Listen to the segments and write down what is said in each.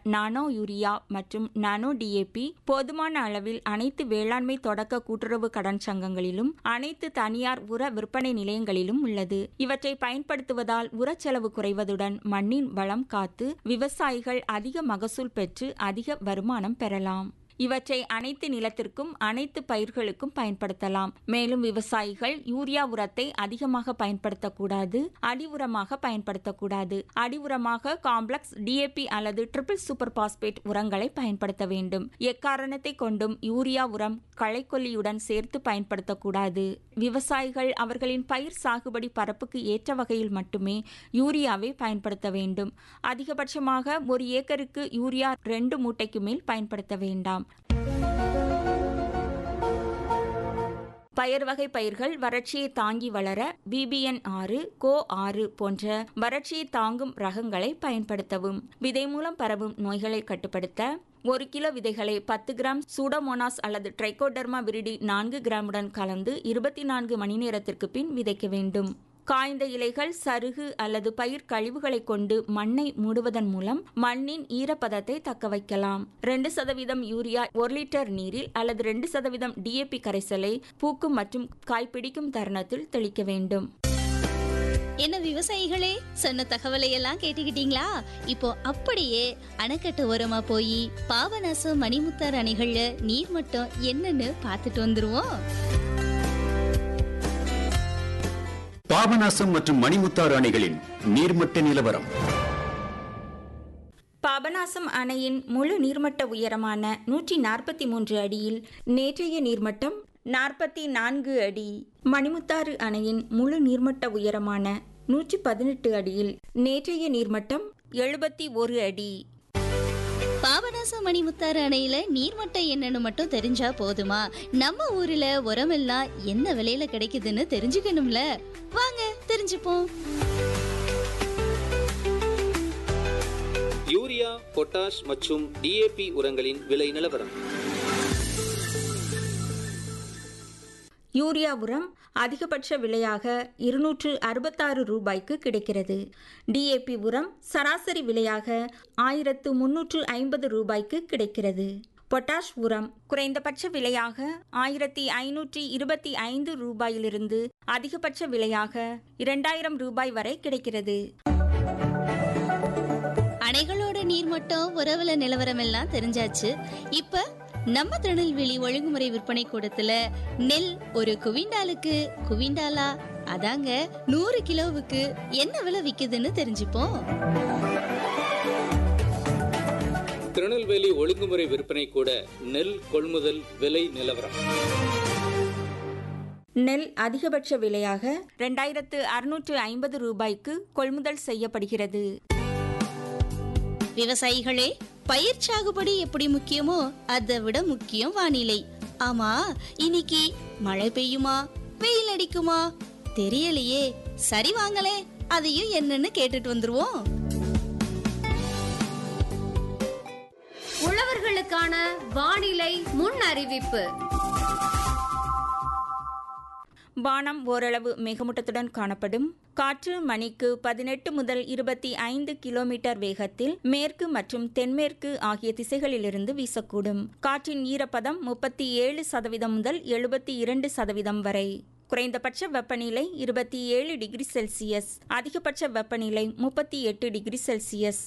நானோ urea மற்றும் நானோ DAP போதுமான அளவில் அனைத்து வேளாண்மை தொடக்க கூட்டுறவு கடன் சங்கங்களிலும் அனைத்து தனியார் உர விற்பனை நிலையங்களிலும் உள்ளது இவற்றை பயன்படுத்துவதால் உரச்செலவு குறைவதுடன் மண்ணின் வளம் காத்து விவசாயிகள் அதிக மகசூல் பெற்று அதிக வருமானம் பெறலாம் இவற்றை அனைத்து நிலத்திற்கும் அனைத்து பயிர்களுக்கும் பயன்படுத்தலாம் மேலும் விவசாயிகள் யூரியா உரத்தை அதிகமாக பயன்படுத்தக்கூடாது அடி உரமாக பயன்படுத்தக்கூடாது அடி உரமாக காம்ப்ளெக்ஸ் டிஏபி அல்லது ட்ரிபிள் சூப்பர் பாஸ்பேட் உரங்களை பயன்படுத்த வேண்டும் எக்காரணத்தை கொண்டும் யூரியா உரம் களைக்கொல்லியுடன் சேர்த்து பயன்படுத்தக்கூடாது விவசாயிகள் அவர்களின் பயிர் சாகுபடி பரப்புக்கு ஏற்ற வகையில் மட்டுமே யூரியாவை பயன்படுத்த வேண்டும் அதிகபட்சமாக ஒரு ஏக்கருக்கு யூரியா ரெண்டு மூட்டைக்கு மேல் பயன்படுத்த வேண்டாம் பயர் வகை பயிர்கள் வறட்சியை தாங்கி வளர பிபிஎன் ஆறு கோ ஆறு போன்ற வறட்சியை தாங்கும் ரகங்களை பயன்படுத்தவும் விதை மூலம் பரவும் நோய்களை கட்டுப்படுத்த ஒரு கிலோ விதைகளை பத்து கிராம் சூடோமோனாஸ் அல்லது ட்ரைகோடர்மா விரிடி நான்கு கிராமுடன் கலந்து இருபத்தி நான்கு மணி நேரத்திற்கு பின் விதைக்க வேண்டும் காய்ந்த இலைகள் சருகு அல்லது பயிர் கழிவுகளை கொண்டு மண்ணை மூடுவதன் மூலம் மண்ணின் ஈரப்பதத்தை தக்க வைக்கலாம் ரெண்டு சதவீதம் யூரியா ஒரு லிட்டர் நீரில் அல்லது ரெண்டு சதவீதம் டிஏபி கரைசலை பூக்கும் மற்றும் காய்பிடிக்கும் தருணத்தில் தெளிக்க வேண்டும் என்ன விவசாயிகளே சொன்ன தகவலை எல்லாம் கேட்டுக்கிட்டீங்களா இப்போ அப்படியே அணைக்கட்டு ஓரமா போய் பாபநாசம் மணிமுத்தார் அணைகள்ல நீர் மட்டம் என்னன்னு பார்த்துட்டு வந்துருவோம் பாபநாசம் மற்றும் மணிமுத்தாறு அணைகளின் நீர்மட்ட நிலவரம் பாபநாசம் அணையின் முழு நீர்மட்ட உயரமான நூற்றி நாற்பத்தி மூன்று அடியில் நேற்றைய நீர்மட்டம் நாற்பத்தி நான்கு அடி மணிமுத்தாறு அணையின் முழு நீர்மட்ட உயரமான நூற்றி பதினெட்டு அடியில் நேற்றைய நீர்மட்டம் எழுபத்தி ஒரு அடி பாபநாசம் மணிமுத்தாறு அணையில நீர்மட்டம் என்னன்னு மட்டும் தெரிஞ்சா போதுமா நம்ம ஊர்ல உரமெல்லாம் என்ன விலையில கிடைக்குதுன்னு தெரிஞ்சுக்கணும்ல வாங்க தெரிஞ்சுப்போம் யூரியா பொட்டாஷ் மற்றும் டிஏபி உரங்களின் விலை நிலவரம் யூரியா உரம் அதிகபட்ச விலையாக இருநூற்று அறுபத்தாறு ரூபாய்க்கு கிடைக்கிறது டிஏபி உரம் சராசரி விலையாக ஆயிரத்து முன்னூற்று ஐம்பது ரூபாய்க்கு கிடைக்கிறது பொட்டாஷ் உரம் குறைந்தபட்ச விலையாக ஆயிரத்தி ஐநூற்றி இருபத்தி ஐந்து ரூபாயிலிருந்து அதிகபட்ச விலையாக இரண்டாயிரம் ரூபாய் வரை கிடைக்கிறது அணைகளோட நீர்மட்டம் உறவுல நிலவரம் எல்லாம் தெரிஞ்சாச்சு இப்ப நம்ம திருநெல்வேலி ஒழுங்குமுறை விற்பனை கூடத்துல நெல் ஒரு குவிண்டாலுக்கு குவிண்டாலா அதாங்க நூறு கிலோவுக்கு என்ன விலை விக்குதுன்னு தெரிஞ்சுப்போம் திருநெல்வேலி ஒழுங்குமுறை விற்பனை கூட நெல் கொள்முதல் விலை நிலவரம் நெல் அதிகபட்ச விலையாக ரெண்டாயிரத்து அறுநூற்று ஐம்பது ரூபாய்க்கு கொள்முதல் செய்யப்படுகிறது விவசாயிகளே பயிர் சாகுபடி எப்படி முக்கியமோ அதை விட முக்கியம் வானிலை ஆமா இன்னைக்கு மழை பெய்யுமா வெயில் அடிக்குமா தெரியலையே சரி வாங்களே அதையும் என்னன்னு கேட்டுட்டு வந்துருவோம் உழவர்களுக்கான வானிலை முன் அறிவிப்பு வானம் ஓரளவு மேகமூட்டத்துடன் காணப்படும் காற்று மணிக்கு பதினெட்டு முதல் இருபத்தி ஐந்து கிலோமீட்டர் வேகத்தில் மேற்கு மற்றும் தென்மேற்கு ஆகிய திசைகளிலிருந்து வீசக்கூடும் காற்றின் ஈரப்பதம் முப்பத்தி ஏழு சதவீதம் முதல் எழுபத்தி இரண்டு சதவீதம் வரை குறைந்தபட்ச வெப்பநிலை இருபத்தி ஏழு டிகிரி செல்சியஸ் அதிகபட்ச வெப்பநிலை முப்பத்தி எட்டு டிகிரி செல்சியஸ்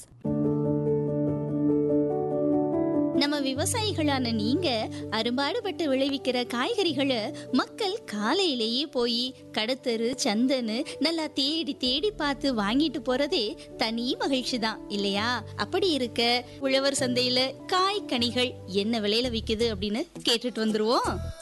நம்ம விவசாயிகளான நீங்க அரும்பாடுபட்டு விளைவிக்கிற காய்கறிகளை மக்கள் காலையிலேயே போய் கடத்தரு சந்தன்னு நல்லா தேடி தேடி பார்த்து வாங்கிட்டு போறதே தனி மகிழ்ச்சி தான் இல்லையா அப்படி இருக்க உழவர் சந்தையில காய் கனிகள் என்ன விலையில விக்குது அப்படின்னு கேட்டுட்டு வந்துருவோம்